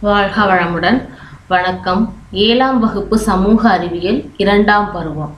வாழ்க வளமுடன் வணக்கம் ஏழாம் வகுப்பு சமூக அறிவியல் இரண்டாம் பருவம்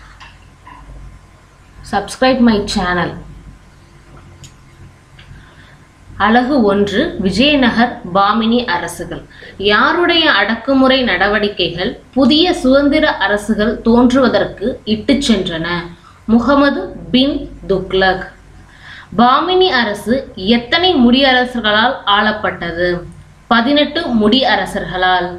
சப்ஸ்கிரைப் மை சேனல் அழகு ஒன்று விஜயநகர் பாமினி அரசுகள் யாருடைய அடக்குமுறை நடவடிக்கைகள் புதிய சுதந்திர அரசுகள் தோன்றுவதற்கு இட்டுச் சென்றன முகமது பின் துக்லக் பாமினி அரசு எத்தனை முடியரசர்களால் ஆளப்பட்டது பதினெட்டு முடி அரசர்களால்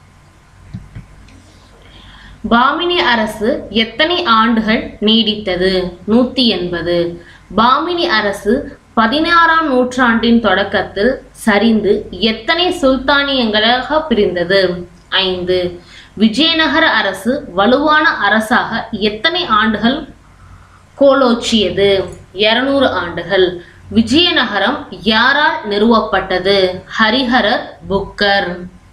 பாமினி அரசு எத்தனை ஆண்டுகள் நீடித்தது நூத்தி எண்பது பாமினி அரசு பதினாறாம் நூற்றாண்டின் தொடக்கத்தில் சரிந்து எத்தனை சுல்தானியங்களாக பிரிந்தது ஐந்து விஜயநகர அரசு வலுவான அரசாக எத்தனை ஆண்டுகள் கோலோச்சியது இருநூறு ஆண்டுகள் விஜயநகரம் யாரால் நிறுவப்பட்டது ஹரிஹரர் புக்கர்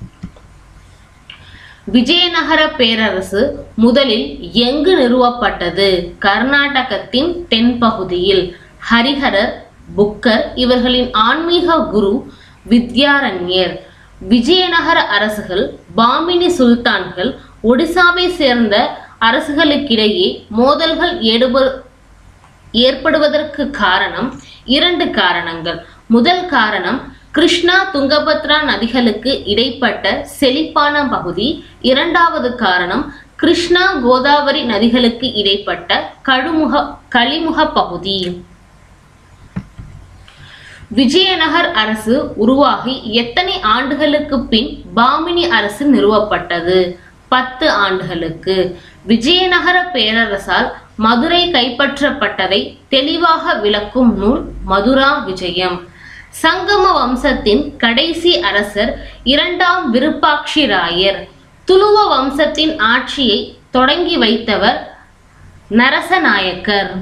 விஜயநகர பேரரசு முதலில் எங்கு நிறுவப்பட்டது கர்நாடகத்தின் தென்பகுதியில் ஹரிஹரர் புக்கர் இவர்களின் ஆன்மீக குரு வித்யாரண்யர் விஜயநகர அரசுகள் பாமினி சுல்தான்கள் ஒடிசாவை சேர்ந்த அரசுகளுக்கிடையே மோதல்கள் ஏடுப ஏற்படுவதற்கு காரணம் இரண்டு காரணங்கள் முதல் காரணம் கிருஷ்ணா துங்கபத்ரா நதிகளுக்கு இடைப்பட்ட செழிப்பான பகுதி இரண்டாவது காரணம் கிருஷ்ணா கோதாவரி நதிகளுக்கு இடைப்பட்ட கழுமுக கழிமுக பகுதி விஜயநகர் அரசு உருவாகி எத்தனை ஆண்டுகளுக்கு பின் பாமினி அரசு நிறுவப்பட்டது பத்து ஆண்டுகளுக்கு விஜயநகர பேரரசால் மதுரை கைப்பற்றப்பட்டதை தெளிவாக விளக்கும் நூல் மதுரா விஜயம் சங்கம வம்சத்தின் கடைசி அரசர் இரண்டாம் விருப்பாட்சி ராயர் துளுவ வம்சத்தின் ஆட்சியை தொடங்கி வைத்தவர் நரசநாயக்கர்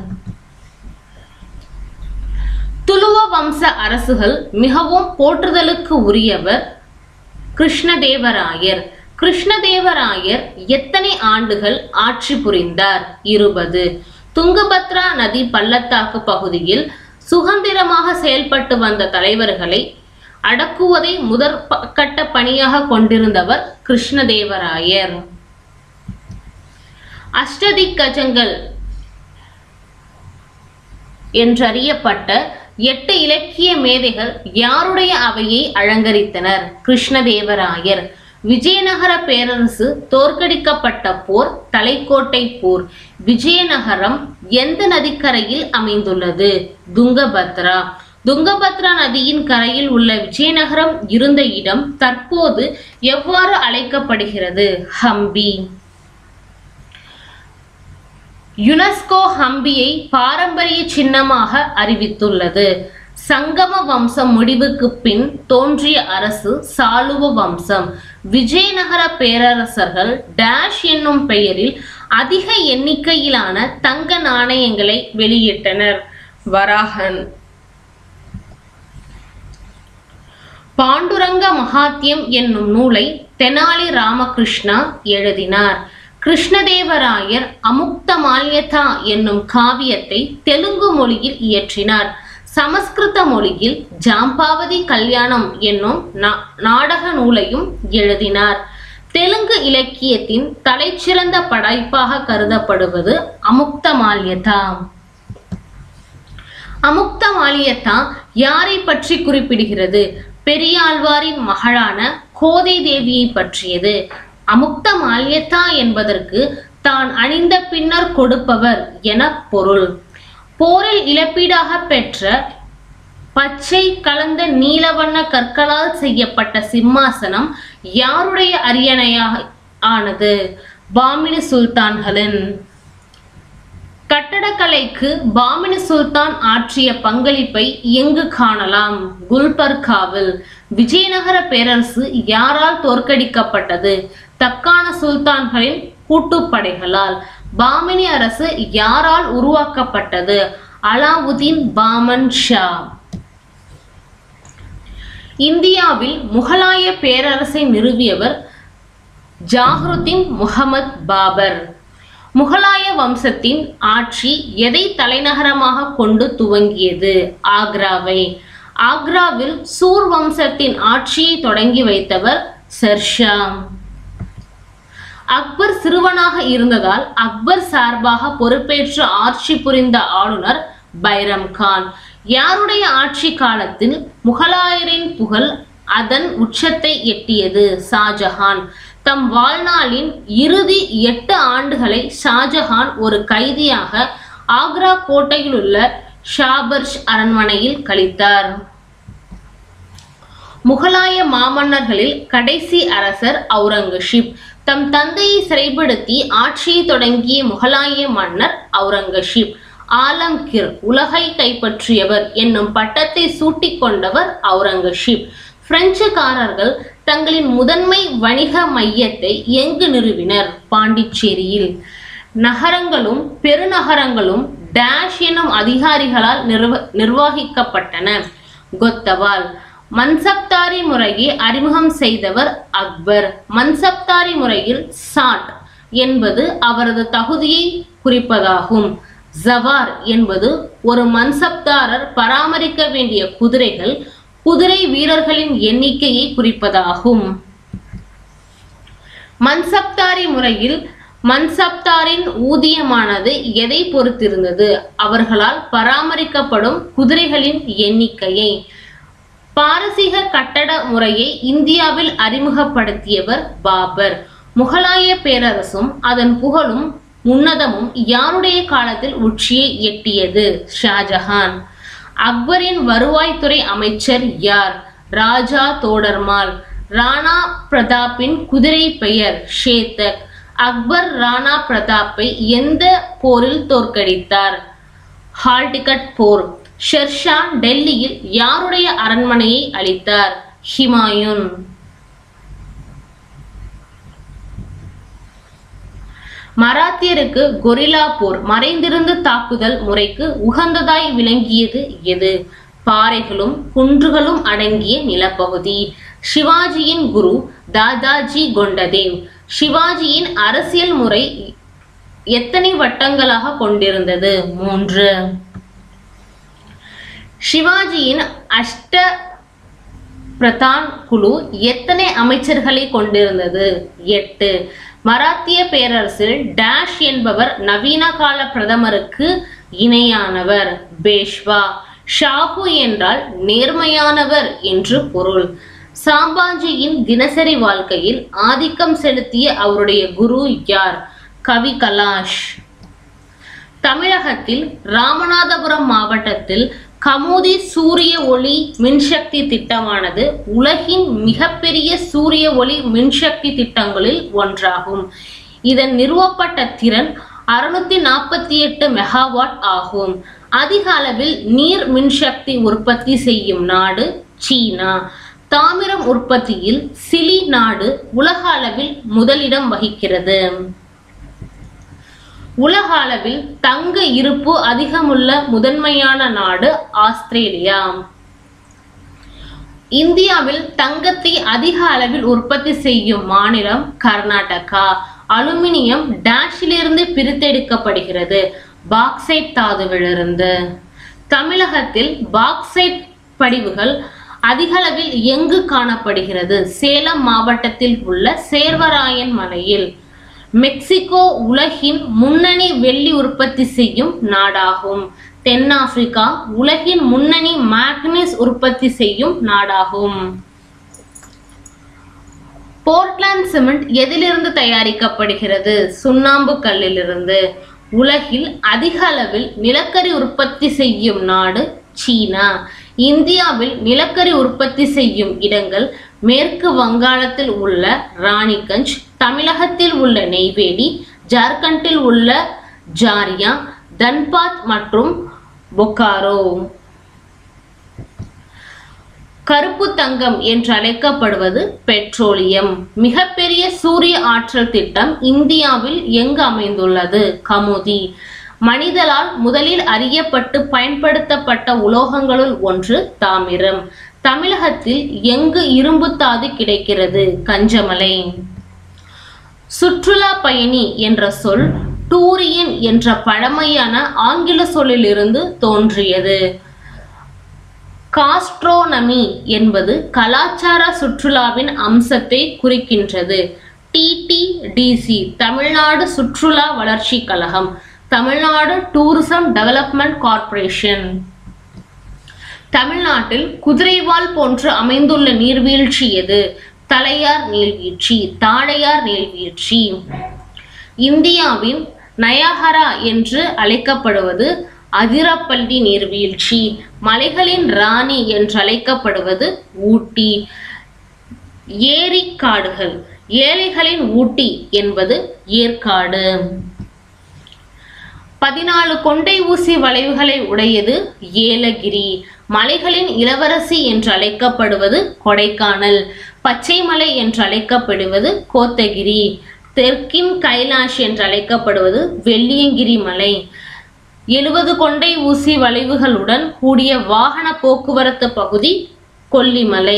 துளுவ வம்ச அரசுகள் மிகவும் போற்றுதலுக்கு உரியவர் கிருஷ்ணதேவராயர் கிருஷ்ணதேவராயர் எத்தனை ஆண்டுகள் ஆட்சி புரிந்தார் இருபது துங்கபத்ரா நதி பள்ளத்தாக்கு பகுதியில் சுதந்திரமாக செயல்பட்டு வந்த தலைவர்களை அடக்குவதை முதற் ப- கட்ட பணியாக கொண்டிருந்தவர் கிருஷ்ணதேவராயர் அஷ்டதிக்கஜங்கள் என்றறியப்பட்ட எட்டு இலக்கிய மேதைகள் யாருடைய அவையை அலங்கரித்தனர் கிருஷ்ணதேவராயர் விஜயநகர பேரரசு தோற்கடிக்கப்பட்ட போர் தலைக்கோட்டை போர் விஜயநகரம் எந்த நதிக்கரையில் அமைந்துள்ளது துங்கபத்ரா துங்கபத்ரா நதியின் கரையில் உள்ள விஜயநகரம் இருந்த இடம் தற்போது எவ்வாறு அழைக்கப்படுகிறது ஹம்பி யுனெஸ்கோ ஹம்பியை பாரம்பரிய சின்னமாக அறிவித்துள்ளது சங்கம வம்சம் முடிவுக்கு பின் தோன்றிய அரசு சாளுவ வம்சம் விஜயநகர பேரரசர்கள் டேஷ் என்னும் பெயரில் அதிக எண்ணிக்கையிலான தங்க நாணயங்களை வெளியிட்டனர் வராகன் பாண்டுரங்க மகாத்யம் என்னும் நூலை தெனாலி ராமகிருஷ்ணா எழுதினார் கிருஷ்ணதேவராயர் அமுக்த மால்யதா என்னும் காவியத்தை தெலுங்கு மொழியில் இயற்றினார் சமஸ்கிருத மொழியில் ஜாம்பாவதி கல்யாணம் என்னும் நா- நாடக நூலையும் எழுதினார் தெலுங்கு இலக்கியத்தின் தலைச்சிறந்த படைப்பாக கருதப்படுவது அமுக்த மால்யதா அமுக்த மாலியத்தா யாரை பற்றி குறிப்பிடுகிறது பெரியாழ்வாரின் மகளான கோதை தேவியை பற்றியது அமுக்த மால்யத்தா என்பதற்கு தான் அணிந்த பின்னர் கொடுப்பவர் என பொருள் போரில் இழப்பீடாக பெற்ற பச்சை கலந்த நீலவண்ண கற்களால் செய்யப்பட்ட சிம்மாசனம் யாருடைய அரியணையாக ஆனது பாமினி சுல்தான்களின் கட்டடக்கலைக்கு பாமினி சுல்தான் ஆற்றிய பங்களிப்பை எங்கு காணலாம் குல்பர்காவில் விஜயநகர பேரரசு யாரால் தோற்கடிக்கப்பட்டது தக்கான சுல்தான்களின் கூட்டுப்படைகளால் பாமினி அரசு யாரால் உருவாக்கப்பட்டது அலாவுதீன் பாமன் ஷா இந்தியாவில் முகலாய பேரரசை நிறுவியவர் ஜாஹ்ருதீன் முகமது பாபர் முகலாய வம்சத்தின் ஆட்சி எதை தலைநகரமாக கொண்டு துவங்கியது ஆக்ராவை ஆக்ராவில் சூர் வம்சத்தின் ஆட்சியை தொடங்கி வைத்தவர் ஷெர்ஷா அக்பர் சிறுவனாக இருந்ததால் அக்பர் சார்பாக பொறுப்பேற்று ஆட்சி புரிந்த ஆளுநர் பைரம் கான் யாருடைய ஆட்சி காலத்தில் முகலாயரின் புகழ் அதன் உச்சத்தை எட்டியது ஷாஜஹான் தம் வாழ்நாளின் இறுதி எட்டு ஆண்டுகளை ஷாஜஹான் ஒரு கைதியாக ஆக்ரா கோட்டையில் உள்ள ஷாபர்ஷ் அரண்மனையில் கழித்தார் முகலாய மாமன்னர்களில் கடைசி அரசர் அவுரங்கசீப் தம் தந்தையை சிறைப்படுத்தி ஆட்சியை தொடங்கிய முகலாய மன்னர் அவுரங்கசீப் ஆலம்கிர் உலகை கைப்பற்றியவர் என்னும் பட்டத்தை சூட்டிக் கொண்டவர் அவுரங்கசீப் பிரெஞ்சுக்காரர்கள் தங்களின் முதன்மை வணிக மையத்தை எங்கு நிறுவினர் பாண்டிச்சேரியில் நகரங்களும் பெருநகரங்களும் டேஷ் எனும் அதிகாரிகளால் நிர்வ நிர்வகிக்கப்பட்டன கொத்தவால் மன்சப்தாரி முறையை அறிமுகம் செய்தவர் அக்பர் மன்சப்தாரி முறையில் சாட் என்பது அவரது தகுதியை குறிப்பதாகும் ஜவார் என்பது ஒரு மன்சப்தாரர் பராமரிக்க வேண்டிய குதிரைகள் குதிரை வீரர்களின் எண்ணிக்கையை குறிப்பதாகும் மன்சப்தாரி முறையில் மன்சப்தாரின் ஊதியமானது எதை பொறுத்திருந்தது அவர்களால் பராமரிக்கப்படும் குதிரைகளின் எண்ணிக்கையை பாரசீக கட்டட முறையை இந்தியாவில் அறிமுகப்படுத்தியவர் பாபர் முகலாய பேரரசும் அதன் புகழும் உன்னதமும் யாருடைய காலத்தில் உச்சியை எட்டியது ஷாஜஹான் அக்பரின் வருவாய்த்துறை அமைச்சர் யார் ராஜா தோடர்மால் ராணா பிரதாப்பின் குதிரை பெயர் ஷேத்தக் அக்பர் ராணா பிரதாப்பை எந்த போரில் தோற்கடித்தார் ஹால்டிகட் போர் ஷெர்ஷா டெல்லியில் யாருடைய அரண்மனையை அளித்தார் ஹிமாயுன் மராத்தியருக்கு கொரில்லா போர் மறைந்திருந்து தாக்குதல் முறைக்கு உகந்ததாய் விளங்கியது எது பாறைகளும் குன்றுகளும் அடங்கிய நிலப்பகுதி சிவாஜியின் குரு தாதாஜி கொண்டதேவ் சிவாஜியின் அரசியல் முறை எத்தனை வட்டங்களாக கொண்டிருந்தது மூன்று சிவாஜியின் அஷ்ட பிரதான் குழு எத்தனை அமைச்சர்களை கொண்டிருந்தது எட்டு மராத்திய பேரரசில் டேஷ் என்பவர் நவீன கால பிரதமருக்கு இணையானவர் பேஷ்வா ஷாஹு என்றால் நேர்மையானவர் என்று பொருள் சாம்பாஜியின் தினசரி வாழ்க்கையில் ஆதிக்கம் செலுத்திய அவருடைய குரு யார் கவி கலாஷ் தமிழகத்தில் ராமநாதபுரம் மாவட்டத்தில் கமுதி சூரிய ஒளி மின்சக்தி திட்டமானது உலகின் மிகப்பெரிய சூரிய ஒளி மின்சக்தி திட்டங்களில் ஒன்றாகும் இதன் நிறுவப்பட்ட திறன் அறுநூத்தி நாற்பத்தி எட்டு மெகாவாட் ஆகும் அதிக அளவில் நீர் மின்சக்தி உற்பத்தி செய்யும் நாடு சீனா தாமிரம் உற்பத்தியில் சிலி நாடு உலக அளவில் முதலிடம் வகிக்கிறது உலக அளவில் தங்க இருப்பு அதிகமுள்ள முதன்மையான நாடு ஆஸ்திரேலியா இந்தியாவில் தங்கத்தை அதிக அளவில் உற்பத்தி செய்யும் மாநிலம் கர்நாடகா அலுமினியம் டேஷிலிருந்து பிரித்தெடுக்கப்படுகிறது பாக்சைட் தாதுவிலிருந்து தமிழகத்தில் பாக்சைட் படிவுகள் அதிகளவில் எங்கு காணப்படுகிறது சேலம் மாவட்டத்தில் உள்ள சேர்வராயன் மலையில் மெக்சிகோ உலகின் முன்னணி வெள்ளி உற்பத்தி செய்யும் நாடாகும் தென்னாப்பிரிக்கா உலகின் முன்னணி மேக்னீஸ் உற்பத்தி செய்யும் நாடாகும் போர்ட்லாந்து சிமெண்ட் எதிலிருந்து தயாரிக்கப்படுகிறது சுண்ணாம்பு கல்லிலிருந்து உலகில் அதிக அளவில் நிலக்கரி உற்பத்தி செய்யும் நாடு சீனா இந்தியாவில் நிலக்கரி உற்பத்தி செய்யும் இடங்கள் மேற்கு வங்காளத்தில் உள்ள ராணிகஞ்ச் தமிழகத்தில் உள்ள நெய்வேலி ஜார்க்கண்டில் உள்ள ஜாரியா தன்பாத் மற்றும் பொக்காரோ கருப்பு தங்கம் என்று அழைக்கப்படுவது பெட்ரோலியம் மிகப்பெரிய சூரிய ஆற்றல் திட்டம் இந்தியாவில் எங்கு அமைந்துள்ளது கமுதி மனிதலால் முதலில் அறியப்பட்டு பயன்படுத்தப்பட்ட உலோகங்களுள் ஒன்று தாமிரம் தமிழகத்தில் எங்கு இரும்பு தாது கிடைக்கிறது கஞ்சமலை சுற்றுலா பயணி என்ற சொல் டூரியன் என்ற பழமையான ஆங்கில சொல்லிலிருந்து தோன்றியது காஸ்ட்ரோனமி என்பது கலாச்சார சுற்றுலாவின் அம்சத்தை குறிக்கின்றது டிடிடிசி தமிழ்நாடு சுற்றுலா வளர்ச்சி கழகம் தமிழ்நாடு டூரிசம் டெவலப்மெண்ட் கார்ப்பரேஷன் தமிழ்நாட்டில் குதிரைவால் போன்று அமைந்துள்ள நீர்வீழ்ச்சி எது தலையார் நீர்வீழ்ச்சி தாழையார் நீர்வீழ்ச்சி இந்தியாவின் நயாகரா என்று அழைக்கப்படுவது அதிரப்பள்ளி நீர்வீழ்ச்சி மலைகளின் ராணி என்று அழைக்கப்படுவது ஊட்டி ஏரிக்காடுகள் ஏழைகளின் ஊட்டி என்பது ஏற்காடு பதினாலு கொண்டை ஊசி வளைவுகளை உடையது ஏலகிரி மலைகளின் இளவரசி என்று அழைக்கப்படுவது கொடைக்கானல் பச்சை மலை என்று அழைக்கப்படுவது கோத்தகிரி தெற்கின் கைலாஷ் என்று அழைக்கப்படுவது வெள்ளியங்கிரி மலை எழுபது கொண்டை ஊசி வளைவுகளுடன் கூடிய வாகன போக்குவரத்து பகுதி கொல்லிமலை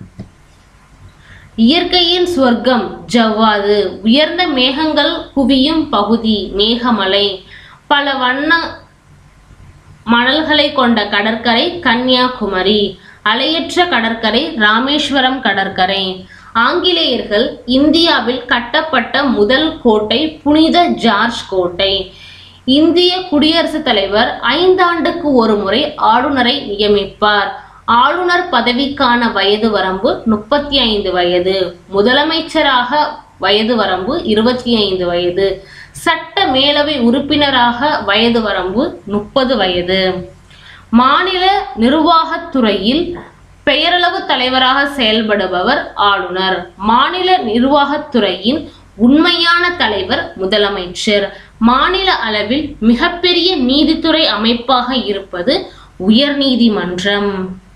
இயற்கையின் சொர்க்கம் ஜவ்வாது உயர்ந்த மேகங்கள் குவியும் பகுதி மேகமலை பல வண்ண மணல்களை கொண்ட கடற்கரை கன்னியாகுமரி அலையற்ற கடற்கரை ராமேஸ்வரம் கடற்கரை ஆங்கிலேயர்கள் இந்தியாவில் கட்டப்பட்ட முதல் கோட்டை புனித ஜார்ஜ் கோட்டை இந்திய குடியரசுத் தலைவர் ஐந்தாண்டுக்கு ஒரு முறை ஆளுநரை நியமிப்பார் ஆளுநர் பதவிக்கான வயது வரம்பு முப்பத்தி ஐந்து வயது முதலமைச்சராக வயது வரம்பு இருபத்தி ஐந்து வயது சட்ட மேலவை உறுப்பினராக வயது வரம்பு முப்பது வயது மாநில நிர்வாகத்துறையில் பெயரளவு தலைவராக செயல்படுபவர் ஆளுநர் மாநில நிர்வாகத்துறையின் உண்மையான தலைவர் முதலமைச்சர் மாநில அளவில் மிகப்பெரிய நீதித்துறை அமைப்பாக இருப்பது உயர்நீதிமன்றம்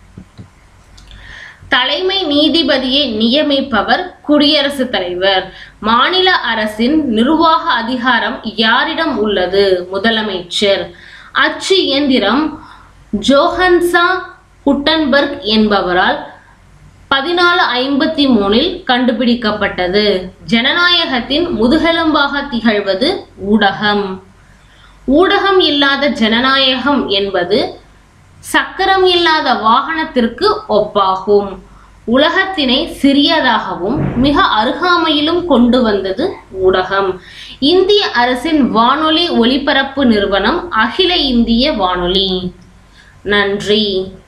தலைமை நீதிபதியை நியமிப்பவர் குடியரசுத் தலைவர் மாநில அரசின் நிர்வாக அதிகாரம் யாரிடம் உள்ளது முதலமைச்சர் அச்சு இயந்திரம் ஜோஹன்சா குட்டன்பர்க் என்பவரால் பதினாலு ஐம்பத்தி மூணில் கண்டுபிடிக்கப்பட்டது ஜனநாயகத்தின் முதுகெலும்பாக திகழ்வது ஊடகம் ஊடகம் இல்லாத ஜனநாயகம் என்பது சக்கரம் இல்லாத வாகனத்திற்கு ஒப்பாகும் உலகத்தினை சிறியதாகவும் மிக அருகாமையிலும் கொண்டு வந்தது ஊடகம் இந்திய அரசின் வானொலி ஒலிபரப்பு நிறுவனம் அகில இந்திய வானொலி நன்றி